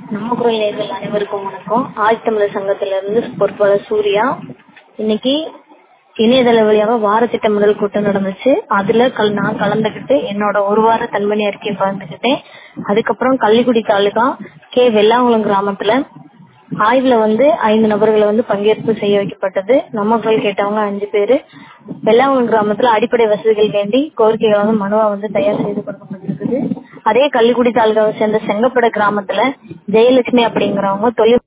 நம்ம குரல் நேர்கள் அனைவருக்கும் வணக்கம் ஆழ்த்தமிழர் சங்கத்துல இருந்து பொறுப்பாளர் சூர்யா இன்னைக்கு இணையதள வழியாக வார திட்டமிடல் கூட்டம் நடந்துச்சு அதுல கல் நான் கலந்துகிட்டு என்னோட ஒரு வார தன்மணி அறிக்கையை பகிர்ந்துக்கிட்டேன் அதுக்கப்புறம் கள்ளிக்குடி தாலுகா கே வெள்ளாங்குளம் கிராமத்துல ஆய்வுல வந்து ஐந்து நபர்களை வந்து பங்கேற்பு செய்ய வைக்கப்பட்டது நம்ம குரல் கேட்டவங்க அஞ்சு பேரு வெள்ளாங்குளம் கிராமத்துல அடிப்படை வசதிகள் வேண்டி கோரிக்கைகளை வந்து மனுவா வந்து தயார் செய்து கொடுக்கப்பட்டிருக்குது அதே கள்ளிக்குடி தாலுகாவை சேர்ந்த செங்கப்பட கிராமத்துல ஜெயலட்சுமி அப்படிங்கிறவங்க தொழில்